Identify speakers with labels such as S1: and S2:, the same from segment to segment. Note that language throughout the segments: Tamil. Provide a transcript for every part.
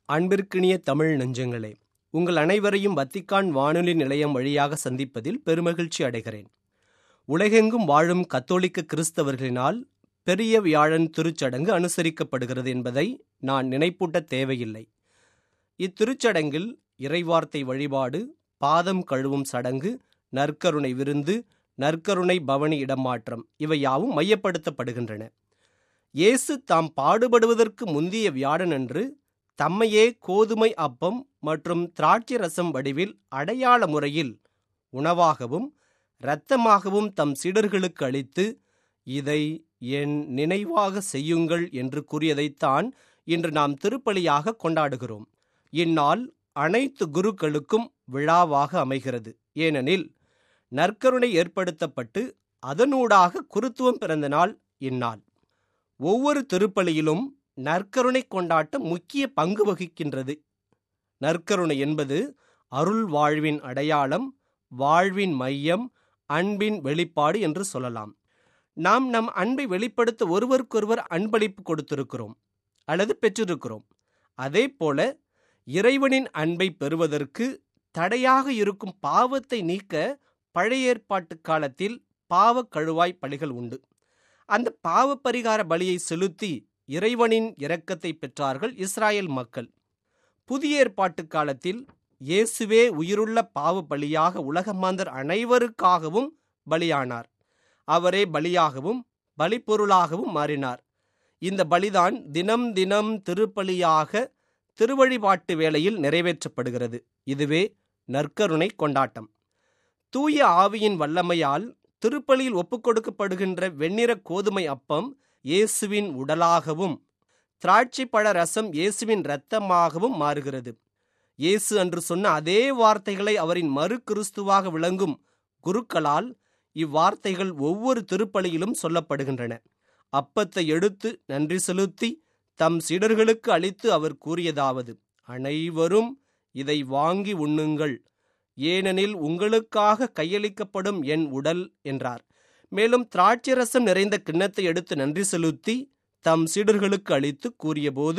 S1: அன்பிற்கினிய தமிழ் நெஞ்சங்களே உங்கள் அனைவரையும் வத்திக்கான் வானொலி நிலையம் வழியாக சந்திப்பதில் பெருமகிழ்ச்சி அடைகிறேன் உலகெங்கும் வாழும் கத்தோலிக்க கிறிஸ்தவர்களினால் பெரிய வியாழன் திருச்சடங்கு அனுசரிக்கப்படுகிறது என்பதை நான் நினைப்பூட்ட தேவையில்லை இத்திருச்சடங்கில் இறைவார்த்தை வழிபாடு பாதம் கழுவும் சடங்கு நற்கருணை விருந்து நற்கருணை பவனி இடமாற்றம் இவையாவும் மையப்படுத்தப்படுகின்றன இயேசு தாம் பாடுபடுவதற்கு முந்திய வியாழனன்று தம்மையே கோதுமை அப்பம் மற்றும் திராட்சை ரசம் வடிவில் அடையாள முறையில் உணவாகவும் இரத்தமாகவும் தம் சீடர்களுக்கு அளித்து இதை என் நினைவாக செய்யுங்கள் என்று கூறியதைத்தான் இன்று நாம் திருப்பலியாக கொண்டாடுகிறோம் இந்நாள் அனைத்து குருக்களுக்கும் விழாவாக அமைகிறது ஏனெனில் நற்கருணை ஏற்படுத்தப்பட்டு அதனூடாக குருத்துவம் பிறந்த நாள் இந்நாள் ஒவ்வொரு திருப்பலியிலும் நற்கருணை கொண்டாட்டம் முக்கிய பங்கு வகிக்கின்றது நற்கருணை என்பது அருள் வாழ்வின் அடையாளம் வாழ்வின் மையம் அன்பின் வெளிப்பாடு என்று சொல்லலாம் நாம் நம் அன்பை வெளிப்படுத்த ஒருவருக்கொருவர் அன்பளிப்பு கொடுத்திருக்கிறோம் அல்லது பெற்றிருக்கிறோம் அதே போல இறைவனின் அன்பை பெறுவதற்கு தடையாக இருக்கும் பாவத்தை நீக்க பழைய ஏற்பாட்டு காலத்தில் பாவ கழுவாய் பலிகள் உண்டு அந்த பாவ பரிகார பலியை செலுத்தி இறைவனின் இரக்கத்தை பெற்றார்கள் இஸ்ராயல் மக்கள் புதிய ஏற்பாட்டு காலத்தில் இயேசுவே உயிருள்ள பாவ பலியாக உலகமாந்தர் அனைவருக்காகவும் பலியானார் அவரே பலியாகவும் பலிப்பொருளாகவும் மாறினார் இந்த பலிதான் தினம் தினம் திருப்பலியாக திருவழிபாட்டு வேளையில் நிறைவேற்றப்படுகிறது இதுவே நற்கருணை கொண்டாட்டம் தூய ஆவியின் வல்லமையால் திருப்பலியில் ஒப்புக்கொடுக்கப்படுகின்ற வெண்ணிற கோதுமை அப்பம் இயேசுவின் உடலாகவும் திராட்சை பழ ரசம் இயேசுவின் இரத்தமாகவும் மாறுகிறது இயேசு அன்று சொன்ன அதே வார்த்தைகளை அவரின் மறு கிறிஸ்துவாக விளங்கும் குருக்களால் இவ்வார்த்தைகள் ஒவ்வொரு திருப்பலியிலும் சொல்லப்படுகின்றன அப்பத்தை எடுத்து நன்றி செலுத்தி தம் சீடர்களுக்கு அளித்து அவர் கூறியதாவது அனைவரும் இதை வாங்கி உண்ணுங்கள் ஏனெனில் உங்களுக்காக கையளிக்கப்படும் என் உடல் என்றார் மேலும் திராட்சை ரசம் நிறைந்த கிண்ணத்தை எடுத்து நன்றி செலுத்தி தம் சீடர்களுக்கு அளித்து கூறியபோது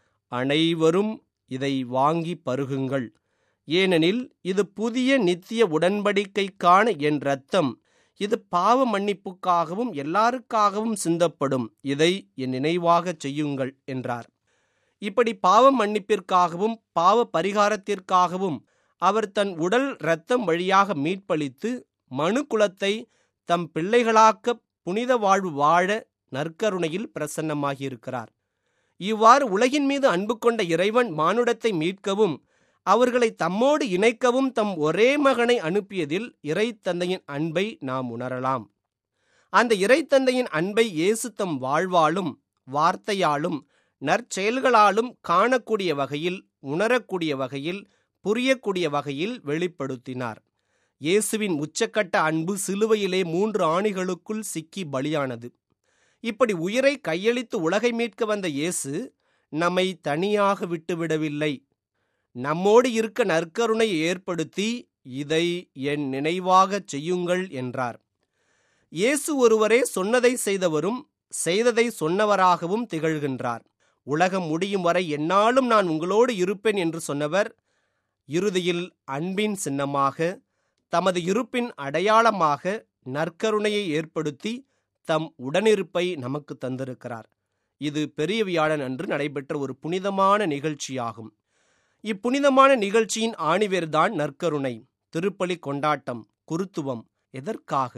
S1: அனைவரும் இதை வாங்கி பருகுங்கள் ஏனெனில் இது புதிய நித்திய உடன்படிக்கைக்கான என் இரத்தம் இது பாவ மன்னிப்புக்காகவும் எல்லாருக்காகவும் சிந்தப்படும் இதை என் நினைவாக செய்யுங்கள் என்றார் இப்படி பாவ மன்னிப்பிற்காகவும் பாவ பரிகாரத்திற்காகவும் அவர் தன் உடல் இரத்தம் வழியாக மீட்பளித்து மனு குலத்தை தம் பிள்ளைகளாக்க புனித வாழ்வு வாழ நற்கருணையில் பிரசன்னமாகியிருக்கிறார் இவ்வாறு உலகின் மீது அன்பு கொண்ட இறைவன் மானுடத்தை மீட்கவும் அவர்களை தம்மோடு இணைக்கவும் தம் ஒரே மகனை அனுப்பியதில் இறை தந்தையின் அன்பை நாம் உணரலாம் அந்த இறை தந்தையின் அன்பை இயேசு தம் வாழ்வாலும் வார்த்தையாலும் நற்செயல்களாலும் காணக்கூடிய வகையில் உணரக்கூடிய வகையில் புரியக்கூடிய வகையில் வெளிப்படுத்தினார் இயேசுவின் உச்சக்கட்ட அன்பு சிலுவையிலே மூன்று ஆணிகளுக்குள் சிக்கி பலியானது இப்படி உயிரை கையளித்து உலகை மீட்க வந்த இயேசு நம்மை தனியாக விட்டுவிடவில்லை நம்மோடு இருக்க நற்கருணையை ஏற்படுத்தி இதை என் நினைவாகச் செய்யுங்கள் என்றார் இயேசு ஒருவரே சொன்னதை செய்தவரும் செய்ததை சொன்னவராகவும் திகழ்கின்றார் உலகம் முடியும் வரை என்னாலும் நான் உங்களோடு இருப்பேன் என்று சொன்னவர் இறுதியில் அன்பின் சின்னமாக தமது இருப்பின் அடையாளமாக நற்கருணையை ஏற்படுத்தி தம் உடனிருப்பை நமக்கு தந்திருக்கிறார் இது பெரிய வியாழன் அன்று நடைபெற்ற ஒரு புனிதமான நிகழ்ச்சியாகும் இப்புனிதமான நிகழ்ச்சியின் ஆணிவேர்தான் நற்கருணை திருப்பலி கொண்டாட்டம் குருத்துவம் எதற்காக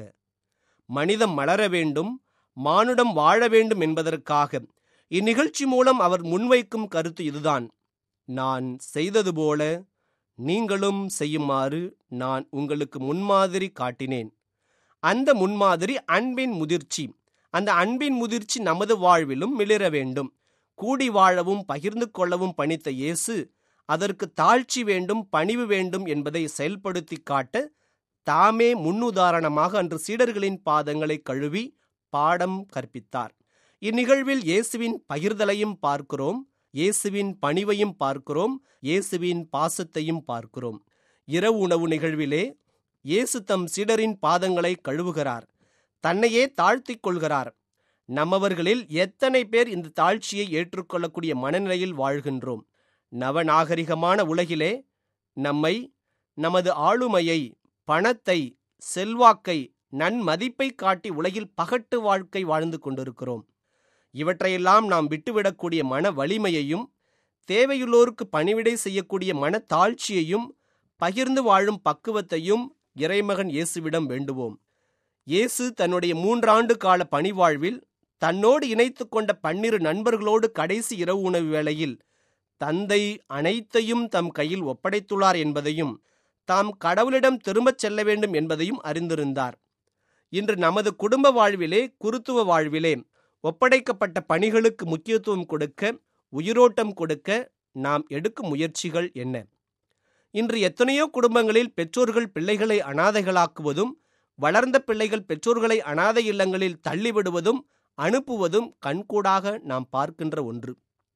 S1: மனிதம் மலர வேண்டும் மானுடம் வாழ வேண்டும் என்பதற்காக இந்நிகழ்ச்சி மூலம் அவர் முன்வைக்கும் கருத்து இதுதான் நான் செய்தது போல நீங்களும் செய்யுமாறு நான் உங்களுக்கு முன்மாதிரி காட்டினேன் அந்த முன்மாதிரி அன்பின் முதிர்ச்சி அந்த அன்பின் முதிர்ச்சி நமது வாழ்விலும் மிளிர வேண்டும் கூடி வாழவும் பகிர்ந்து கொள்ளவும் பணித்த இயேசு அதற்கு தாழ்ச்சி வேண்டும் பணிவு வேண்டும் என்பதை செயல்படுத்தி காட்ட தாமே முன்னுதாரணமாக அன்று சீடர்களின் பாதங்களை கழுவி பாடம் கற்பித்தார் இந்நிகழ்வில் இயேசுவின் பகிர்தலையும் பார்க்கிறோம் இயேசுவின் பணிவையும் பார்க்கிறோம் இயேசுவின் பாசத்தையும் பார்க்கிறோம் இரவு உணவு நிகழ்விலே இயேசு தம் சீடரின் பாதங்களை கழுவுகிறார் தன்னையே தாழ்த்திக் கொள்கிறார் நம்மவர்களில் எத்தனை பேர் இந்த தாழ்ச்சியை ஏற்றுக்கொள்ளக்கூடிய மனநிலையில் வாழ்கின்றோம் நவநாகரிகமான உலகிலே நம்மை நமது ஆளுமையை பணத்தை செல்வாக்கை நன்மதிப்பை காட்டி உலகில் பகட்டு வாழ்க்கை வாழ்ந்து கொண்டிருக்கிறோம் இவற்றையெல்லாம் நாம் விட்டுவிடக்கூடிய மன வலிமையையும் தேவையுள்ளோருக்கு பணிவிடை செய்யக்கூடிய மன தாழ்ச்சியையும் பகிர்ந்து வாழும் பக்குவத்தையும் இறைமகன் இயேசுவிடம் வேண்டுவோம் இயேசு தன்னுடைய மூன்றாண்டு கால பணிவாழ்வில் தன்னோடு இணைத்து கொண்ட பன்னிரு நண்பர்களோடு கடைசி இரவு உணவு வேளையில் தந்தை அனைத்தையும் தம் கையில் ஒப்படைத்துள்ளார் என்பதையும் தாம் கடவுளிடம் திரும்பச் செல்ல வேண்டும் என்பதையும் அறிந்திருந்தார் இன்று நமது குடும்ப வாழ்விலே குருத்துவ வாழ்விலே ஒப்படைக்கப்பட்ட பணிகளுக்கு முக்கியத்துவம் கொடுக்க உயிரோட்டம் கொடுக்க நாம் எடுக்கும் முயற்சிகள் என்ன இன்று எத்தனையோ குடும்பங்களில் பெற்றோர்கள் பிள்ளைகளை அனாதைகளாக்குவதும் வளர்ந்த பிள்ளைகள் பெற்றோர்களை அனாதை இல்லங்களில் தள்ளிவிடுவதும் அனுப்புவதும் கண்கூடாக நாம் பார்க்கின்ற ஒன்று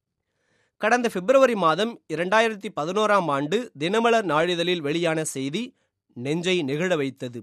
S1: கடந்த பிப்ரவரி மாதம் இரண்டாயிரத்தி பதினோராம் ஆண்டு தினமலர் நாளிதழில் வெளியான செய்தி நெஞ்சை நெகிழ வைத்தது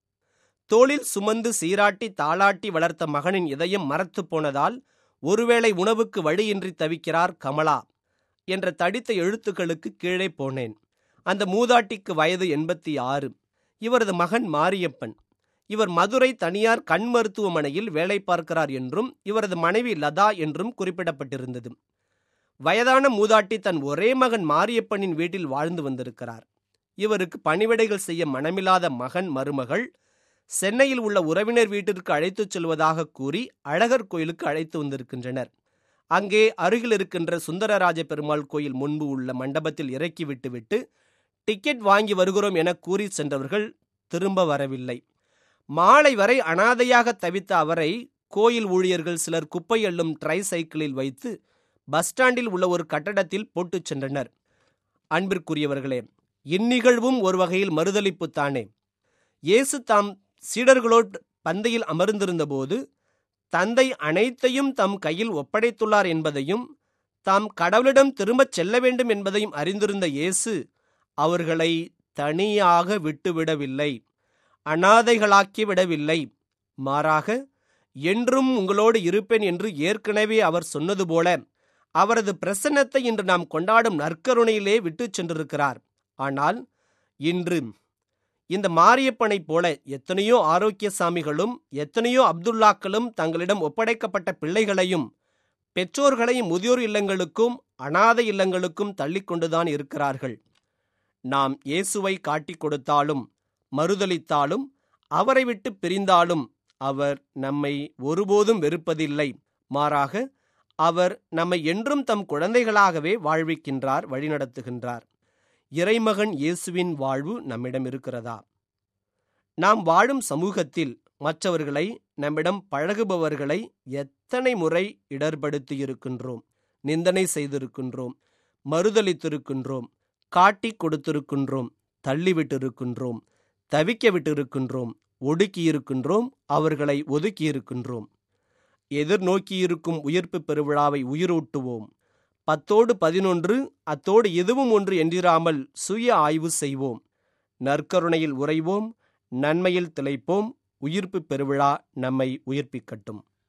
S1: தோளில் சுமந்து சீராட்டி தாளாட்டி வளர்த்த மகனின் இதயம் மரத்து போனதால் ஒருவேளை உணவுக்கு வழியின்றி தவிக்கிறார் கமலா என்ற தடித்த எழுத்துக்களுக்கு கீழே போனேன் அந்த மூதாட்டிக்கு வயது எண்பத்தி ஆறு இவரது மகன் மாரியப்பன் இவர் மதுரை தனியார் கண் மருத்துவமனையில் வேலை பார்க்கிறார் என்றும் இவரது மனைவி லதா என்றும் குறிப்பிடப்பட்டிருந்தது வயதான மூதாட்டி தன் ஒரே மகன் மாரியப்பனின் வீட்டில் வாழ்ந்து வந்திருக்கிறார் இவருக்கு பணிவிடைகள் செய்ய மனமில்லாத மகன் மருமகள் சென்னையில் உள்ள உறவினர் வீட்டிற்கு அழைத்துச் செல்வதாக கூறி அழகர் கோயிலுக்கு அழைத்து வந்திருக்கின்றனர் அங்கே அருகில் இருக்கின்ற சுந்தரராஜ பெருமாள் கோயில் முன்பு உள்ள மண்டபத்தில் இறக்கி விட்டுவிட்டு டிக்கெட் வாங்கி வருகிறோம் என கூறி சென்றவர்கள் திரும்ப வரவில்லை மாலை வரை அனாதையாக தவித்த அவரை கோயில் ஊழியர்கள் சிலர் குப்பை அள்ளும் ட்ரை சைக்கிளில் வைத்து பஸ் ஸ்டாண்டில் உள்ள ஒரு கட்டடத்தில் போட்டுச் சென்றனர் அன்பிற்குரியவர்களே இந்நிகழ்வும் ஒரு வகையில் மறுதளிப்பு தானே இயேசு தாம் சீடர்களோடு பந்தையில் அமர்ந்திருந்தபோது தந்தை அனைத்தையும் தம் கையில் ஒப்படைத்துள்ளார் என்பதையும் தாம் கடவுளிடம் திரும்பச் செல்ல வேண்டும் என்பதையும் அறிந்திருந்த இயேசு அவர்களை தனியாக விட்டுவிடவில்லை அனாதைகளாக்கி விடவில்லை மாறாக என்றும் உங்களோடு இருப்பேன் என்று ஏற்கனவே அவர் சொன்னது போல அவரது பிரசன்னத்தை இன்று நாம் கொண்டாடும் நற்கருணையிலே விட்டுச் சென்றிருக்கிறார் ஆனால் இன்று இந்த மாரியப்பனைப் போல எத்தனையோ ஆரோக்கிய சாமிகளும் எத்தனையோ அப்துல்லாக்களும் தங்களிடம் ஒப்படைக்கப்பட்ட பிள்ளைகளையும் பெற்றோர்களையும் முதியோர் இல்லங்களுக்கும் அனாதை இல்லங்களுக்கும் தள்ளிக்கொண்டுதான் இருக்கிறார்கள் நாம் இயேசுவை காட்டிக் கொடுத்தாலும் மறுதளித்தாலும் அவரை விட்டு பிரிந்தாலும் அவர் நம்மை ஒருபோதும் வெறுப்பதில்லை மாறாக அவர் நம்மை என்றும் தம் குழந்தைகளாகவே வாழ்விக்கின்றார் வழிநடத்துகின்றார் இறைமகன் இயேசுவின் வாழ்வு நம்மிடம் இருக்கிறதா நாம் வாழும் சமூகத்தில் மற்றவர்களை நம்மிடம் பழகுபவர்களை எத்தனை முறை இடர்படுத்தியிருக்கின்றோம் நிந்தனை செய்திருக்கின்றோம் மறுதளித்திருக்கின்றோம் காட்டிக் கொடுத்திருக்கின்றோம் தள்ளிவிட்டிருக்கின்றோம் தவிக்க விட்டிருக்கின்றோம் ஒடுக்கியிருக்கின்றோம் அவர்களை ஒதுக்கியிருக்கின்றோம் எதிர்நோக்கியிருக்கும் உயிர்ப்பு பெருவிழாவை உயிரூட்டுவோம் பத்தோடு பதினொன்று அத்தோடு எதுவும் ஒன்று என்றிராமல் சுய ஆய்வு செய்வோம் நற்கருணையில் உறைவோம் நன்மையில் திளைப்போம் உயிர்ப்பு பெருவிழா நம்மை உயிர்ப்பிக்கட்டும்